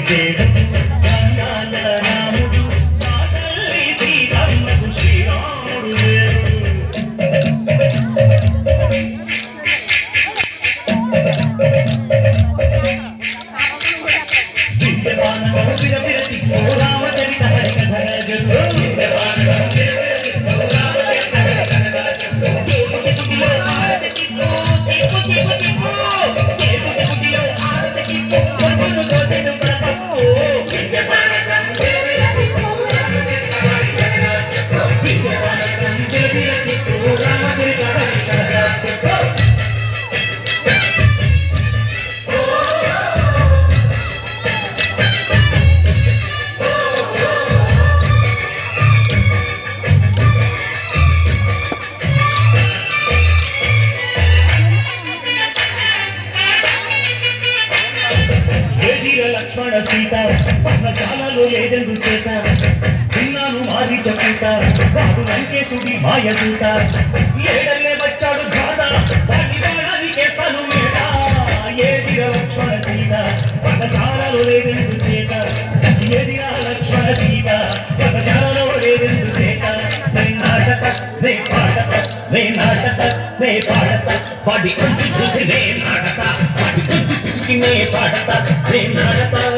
చేరు దండాల రాముడు మా తల్లి సీతమ్మకు శ్రీరాముడు వేరు దివ్యమానవం విరవిరతి ఓ రామచరిత హరికథల జల్లు. దివ్యమానవం విరవిరతి ఓ రామచరిత హరికథల జల్లు. దేవుడి గుడిలో హారతి కిక్కు, కిక్కు, కిక్కు, కిక్కు. దేవుడి గుడిలో హారతి కిక్కు, కొడుకును దోచెను బ్రతుకు. దివ్యమానవం విరవిరతి ఓ రామచరిత హరికథల జల్లు. దివ్యమానవం విరవిరతి ఓ రామచరిత హరికథల జల్లు. ఏదిర లక్ష్మణ సీత పర్ణశాలలో లేదెందు చేత విన్నాను మారి చెప్పుట వాడు లంకేశుడి మాయ దూత ఏడల్లే వచ్చాడు ఘాత వాడి బాణానికేస్తాను మేట ఏదిర లక్ష్మణ సీత పర్ణశాలలో లేదెందు చేత ఏదిర లక్ష్మణ సీత పర్ణశాలలో లేదెందు చేత నే నాటక నే పాడత నే నాటక నే పాడత వాడి అంచు చూసి నే నాటక వాడి గుర్తు పిసికి నే పాడత నే నాటక